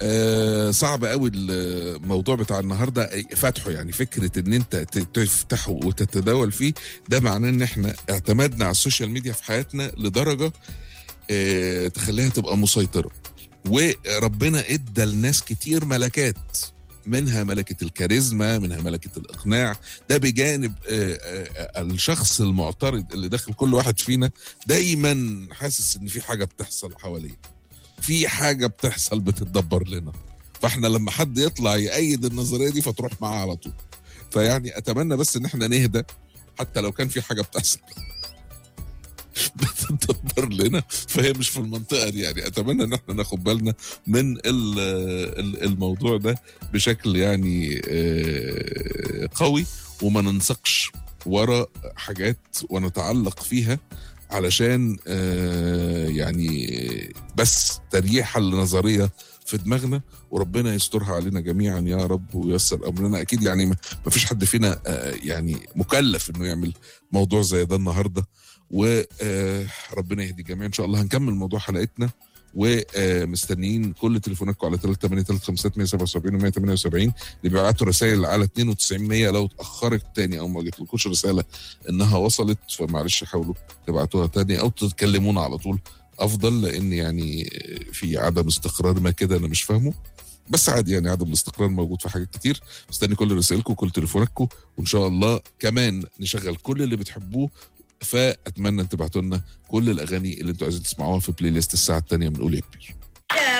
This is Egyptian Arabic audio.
آه صعب قوي الموضوع بتاع النهارده فتحه يعني فكره ان انت ت- تفتحه وتتداول فيه ده معناه ان احنا اعتمدنا على السوشيال ميديا في حياتنا لدرجه آه تخليها تبقى مسيطره وربنا ادى لناس كتير ملكات منها ملكة الكاريزما منها ملكة الإقناع ده بجانب آه، آه، آه، الشخص المعترض اللي داخل كل واحد فينا دايما حاسس ان في حاجة بتحصل حواليه في حاجة بتحصل بتتدبر لنا فاحنا لما حد يطلع يأيد النظرية دي فتروح معاه على طول فيعني اتمنى بس ان احنا نهدى حتى لو كان في حاجة بتحصل بتدبر لنا فهي مش في المنطقة دي يعني اتمنى ان احنا ناخد بالنا من ال- ال- الموضوع ده بشكل يعني آه، قوي وما ننسقش ورا حاجات ونتعلق فيها علشان آه، يعني بس تريحة لنظرية في دماغنا وربنا يسترها علينا جميعا يا رب وييسر امرنا اكيد يعني ما ما فيش حد فينا آه، يعني مكلف انه يعمل موضوع زي ده النهارده وربنا يهدي الجميع ان شاء الله هنكمل موضوع حلقتنا ومستنيين كل تليفوناتكم على 383 و 178 اللي بيبعتوا رسائل على 92 100 لو اتاخرت تاني او ما جاتلكوش رساله انها وصلت فمعلش حاولوا تبعتوها تاني او تتكلمونا على طول افضل لان يعني في عدم استقرار ما كده انا مش فاهمه بس عادي يعني عدم الاستقرار موجود في حاجات كتير مستني كل رسائلكم وكل تليفوناتكم وان شاء الله كمان نشغل كل اللي بتحبوه فاتمنى ان تبعتوا لنا كل الاغاني اللي انتوا عايزين تسمعوها في بلاي ليست الساعه الثانيه من قول يا كبير